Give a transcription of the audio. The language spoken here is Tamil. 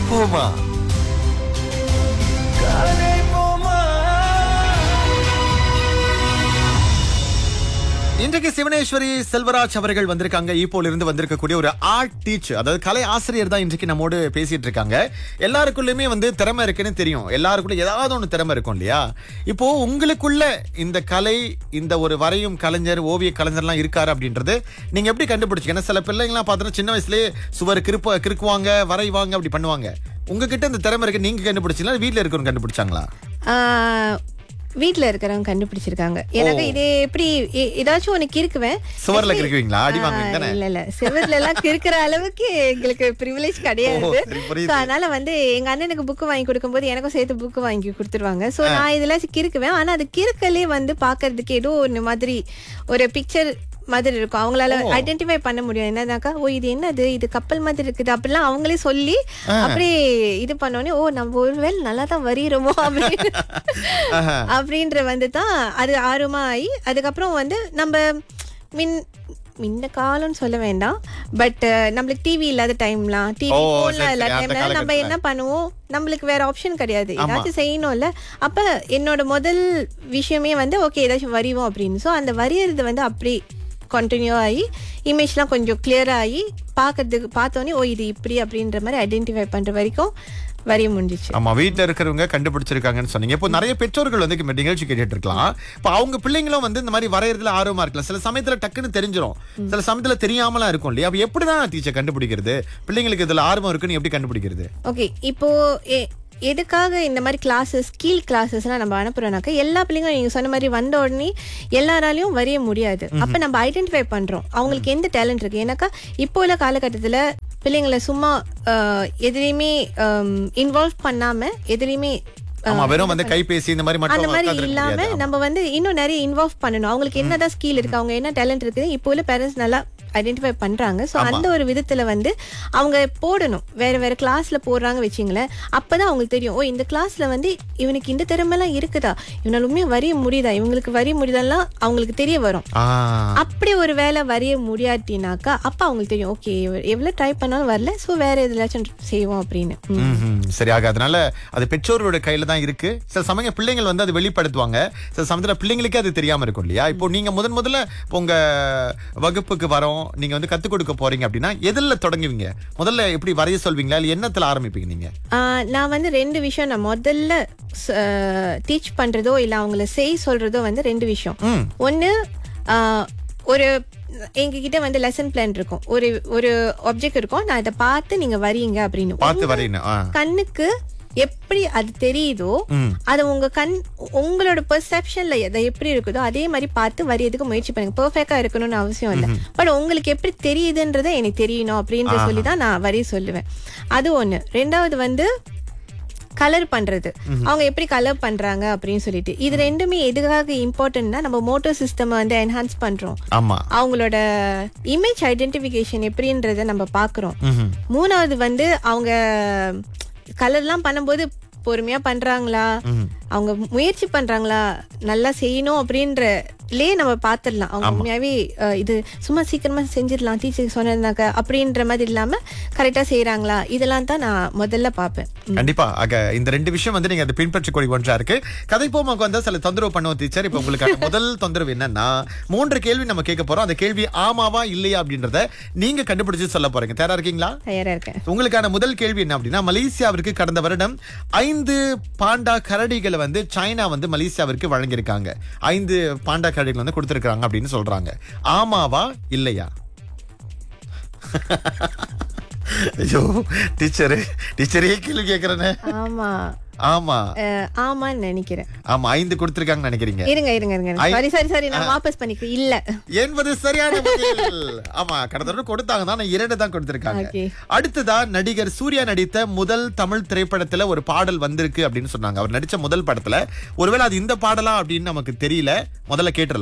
போமா கதை போமா இன்றைக்கு சிவனேஸ்வரி செல்வராஜ் அவர்கள் வந்திருக்காங்க ஈப்போல இருந்து வந்திருக்கக்கூடிய ஒரு ஆர்ட் டீச்சர் அதாவது கலை ஆசிரியர் தான் இன்றைக்கு நம்மோடு பேசிட்டு இருக்காங்க எல்லாருக்குள்ளயுமே வந்து திறமை இருக்குன்னு தெரியும் எல்லாருக்குள்ள ஏதாவது ஒண்ணு திறமை இருக்கும் இல்லையா இப்போ உங்களுக்குள்ள இந்த கலை இந்த ஒரு வரையும் கலைஞர் ஓவிய கலைஞர்லாம் இருக்காரு அப்படின்றது நீங்க எப்படி கண்டுபிடிச்சீங்க ஏன்னா சில பிள்ளைங்களாம் பார்த்தோன்னா சின்ன வயசுலயே சுவர் கிருப்ப கிறுக்குவாங்க வரைவாங்க அப்படி பண்ணுவாங்க உங்ககிட்ட இந்த திறமை இருக்கு நீங்க கண்டுபிடிச்சீங்களா இல்ல வீட்ல இருக்கிறவங்க கண்டுபிடிச்சாங்களா வீட்ல இருக்கிறவங்க கண்டுபிடிச்சிருக்காங்க எனக்கு இது எப்படி எ- ஏதாச்சும் ஒண்ணு கிறுக்குவேன் சுவர்ல Actually, கிறுக்குவீங்களா? அடி வாங்குவீங்க ஆ, தானே? இல்ல இல்ல சிவர்ல எல்லாம் கிறுக்குற அளவுக்கு எங்களுக்கு ப்ரிவிலேஜ் கிடையாது ஓ, சரி, புரியுது. So, அதனால வந்து எங்க அண்ணனுக்கு புக்கு வாங்கி கொடுக்கும்போது எனக்கும் சேர்த்து புக்கு வாங்கி கொடுத்துருவாங்க சோ நான் இதெல்லாம் கிறுக்குவேன் ஆனா அது கிறுக்கலே வந்து பாக்குறதுக்கு ஏதோ ஒண்ணு மாதிரி ஒரு பிக்சர் மாதிரி இருக்கும் அவங்களால ஐடென்டிஃபை பண்ண முடியும் என்னன்னாக்கா ஓ இது என்னது இது கப்பல் மாதிரி இருக்குது அப்படிலாம் அவங்களே சொல்லி அப்படியே இது பண்ணோடனே ஓ நம்ம ஒருவேளை நல்லா தான் வரிகிறோமோ அப்படின்னு அப்படின்ற வந்து தான் அது ஆர்வமா ஆகி அதுக்கப்புறம் வந்து நம்ம மின் முன்ன காலம்னு சொல்ல வேண்டாம் பட் நம்மளுக்கு டிவி இல்லாத டைம்லாம் டிவி ஓ, போன்ல சரி, இல்லாத சரி, அந்த டைம்ல நம்ம காலகட்டத்துல. என்ன பண்ணுவோம் நம்மளுக்கு வேற ஆப்ஷன் கிடையாது ஏதாச்சும் செய்யணும்ல அப்ப என்னோட முதல் விஷயமே வந்து ஓகே ஏதாச்சும் வரிவோம் அப்படின்னு ஸோ அந்த வரியறது வந்து அப்படி கண்டினியூ ஆகி இமேஜ்லாம் கொஞ்சம் கிளியர் ஆகி பார்க்கறதுக்கு பார்த்தோன்னே ஓ இது இப்படி அப்படின்ற மாதிரி ஐடென்டிஃபை பண்ற வரைக்கும் வரிய முடிஞ்சிச்சு ஆமா வீட்ல இருக்கிறவங்க கண்டுபிடிச்சிருக்காங்கன்னு சொன்னீங்க இப்போ நிறைய பெற்றோர்கள் வந்து இப்ப நிகழ்ச்சி கேட்டுட்டு இருக்கலாம் இப்போ அவங்க பிள்ளைங்களும் வந்து இந்த மாதிரி வரையறதுல ஆர்வமா இருக்கலாம் சில சமயத்துல டக்குன்னு தெரிஞ்சிரும் சில சமயத்துல தெரியாமலாம் இருக்கும் இல்லையா அப்ப எப்படிதான் டீச்சர் கண்டுபிடிக்கிறது பிள்ளைங்களுக்கு இதுல ஆர்வம் இருக்குன்னு எப்படி கண்டுபிடிக்கிறது ஓகே இப்போ எ- எதுக்காக இந்த மாதிரி கிளாஸஸ் ஸ்கில் கிளாஸஸ்லாம் நம்ம அனுப்புறோம்னாக்கா எல்லா பிள்ளைங்களும் நீங்க சொன்ன மாதிரி வந்த உடனே எல்லாராலையும் வரைய முடியாது அப்ப நம்ம ஐடென்டிஃபை பண்றோம் அவங்களுக்கு எந்த டேலண்ட் இருக்கு ஏன்னாக்கா இப்போ உள்ள காலகட்டத்துல பிள்ளைங்களை சும்மா அஹ், எதுலையுமே இன்வால்வ் பண்ணாம எதுலையுமே ஆமா வெறும் வந்து கைபேசி இந்த மாதிரி அந்த மட்டும் மாதிரி உட்கார்ந்திருக்க இல்லாம முடியாது. நம்ம வந்து இன்னும் நிறைய இன்வால்வ் பண்ணணும் அவங்களுக்கு என்னதான் ஸ்கில் இருக்கு அவங்க என்ன டேலண்ட் இருக்கு இப்போ உள்ள பேரண்ட்ஸ் நல்லா ஐடென்டிஃபை பண்றாங்க சோ அந்த ஒரு விதத்துல வந்து அவங்க போடணும் வேற வேற கிளாஸ்ல போடுறாங்க வச்சுங்களேன் அப்பதான் அவங்களுக்கு தெரியும் ஓ இந்த கிளாஸ்ல வந்து இவனுக்கு இந்த திறமை எல்லாம் இருக்குதா இவனால உண்மையா வரைய முடியுதா இவங்களுக்கு வரைய முடியுதெல்லாம் அவங்களுக்கு தெரிய வரும் ஆ, அப்படி ஒரு வேலை வரைய முடியாட்டினாக்கா அப்ப அவங்களுக்கு தெரியும் ஓகே எவ்வளவு ட்ரை பண்ணாலும் வரல சோ வேற எதுலாச்சும் செய்வோம் அப்படின்னு ம். ம்ஹும். சரி ஆக அதனால அது பெற்றோரோட கையில தான் இருக்கு சில சமயம் பிள்ளைங்கள் வந்து அதை வெளிப்படுத்துவாங்க சில சமயத்துல பிள்ளைங்களுக்கே அது தெரியாம இருக்கும் இல்லையா இப்போ நீங்க முதன் முதல்ல இப்போ உங்க வகுப்புக்கு வரோம் நீங்க வந்து கத்துக் கொடுக்க போறீங்க அப்படின்னா எதுல தொடங்குவீங்க முதல்ல எப்படி வரைய சொல்வீங்களா இல்ல எண்ணத்துல ஆரம்பிப்பீங்க நீங்க ஆஹ் நான் வந்து ரெண்டு விஷயம் நான் முதல்ல டீச் பண்றதோ இல்ல அவங்கள செய் சொல்றதோ வந்து ரெண்டு விஷயம் ம். ஒன்னு ஆஹ், ஒரு எங்ககிட்ட வந்து லெசன் பிளான் இருக்கும் ஒரு ஒரு ஆப்ஜெக்ட் இருக்கும் நான் இதை பார்த்து நீங்க வரீங்க அப்படின்னு பார்த்து வரையணும் ஆ. கண்ணுக்கு எப்படி அது தெரியுதோ ம். அது உங்க கண் உங்களோட பெர்செப்ஷன்ல எதை எப்படி இருக்குதோ அதே மாதிரி பார்த்து வரையதுக்கு முயற்சி பண்ணுங்க பெர்ஃபெக்டா இருக்கணும்னு அவசியம் இல்லை பட் உங்களுக்கு எப்படி தெரியுதுன்றதை எனக்கு தெரியணும் அப்படின்ற சொல்லி தான் நான் வரைய சொல்லுவேன் அது ஒண்ணு ரெண்டாவது வந்து கலர் பண்றது அவங்க எப்படி கலர் பண்றாங்க அப்படின்னு சொல்லிட்டு இது ரெண்டுமே எதுக்காக இம்பார்ட்டன்ட்னா நம்ம மோட்டோ சிஸ்டம் வந்து என்ஹான்ஸ் பண்றோம் ஆமா அவங்களோட இமேஜ் ஐடென்டிஃபிகேஷன் எப்படின்றத நம்ம பாக்குறோம் ம்ஹும். மூணாவது வந்து அவங்க கலர்லாம் பண்ணும்போது பொறுமையா பண்றாங்களா அவங்க முயற்சி பண்றாங்களா நல்லா செய்யணும் அப்படின்றலே நம்ம பாத்துடலாம் அவங்க உண்மையாவே அஹ், இது சும்மா சீக்கிரமா செஞ்சிடலாம் டீச்சர் சொன்னதுனாக்க அப்படின்ற மாதிரி இல்லாம கரெக்டா செய்யறாங்களா இதெல்லாம் தான் நான் முதல்ல பாப்பேன் கண்டிப்பா ஆக இந்த ரெண்டு விஷயம் வந்து நீங்க அதை பின்பற்றக்கூடிய ஒன்றா இருக்கு கதை போமாக்கு வந்தா சில தொந்தரவு பண்ணுவோம் டீச்சர் இப்ப உங்களுக்கு முதல் தொந்தரவு என்னன்னா மூன்று கேள்வி நம்ம கேட்க போறோம் அந்த கேள்வி ஆமாவா இல்லையா அப்படின்றத நீங்க கண்டுபிடிச்சு சொல்ல போறீங்க தயாரா இருக்கீங்களா தயாரா இருக்கேன் உங்களுக்கான முதல் கேள்வி என்ன அப்படின்னா மலேசியாவிற்கு கடந்த வருடம் ஐந்து பாண்டா கரடிகளை வந்து சைனா வந்து மலேசியாவிற்கு வழங்கியிருக்காங்க ஐந்து பாண்டா கரடிகள் வந்து கொடுத்திருக்காங்க அப்படின்னு சொல்றாங்க ஆமாவா இல்லையா ஐயோ டீச்சரு டீச்சரே கேள்வி கேக்குறேன்னு ஆமா ஆமா அஹ், ஆமான்னு நினைக்கிறேன் ஆமா ஐந்து கொடுத்திருக்காங்கன்னு நினைக்கிறீங்க இருங்க இருங்க இருங்க ஐ- சாரி சாரி சாரி நான் வாபஸ் பண்ணிக்கிறேன் இல்ல என்பது சரியான பதில் ஆமா கடந்த தடவை கொடுத்தாங்க தான் ஆனா இரண்டு தான் கொடுத்திருக்காங்க Okay. அடுத்ததா நடிகர் சூர்யா நடித்த முதல் தமிழ் திரைப்படத்துல ஒரு பாடல் வந்திருக்கு அப்படின்னு சொன்னாங்க அவர் நடிச்ச முதல் படத்துல ஒருவேளை அது இந்த பாடலா அப்படின்னு நமக்கு தெரியல முதல்ல கேட்டுறலாம்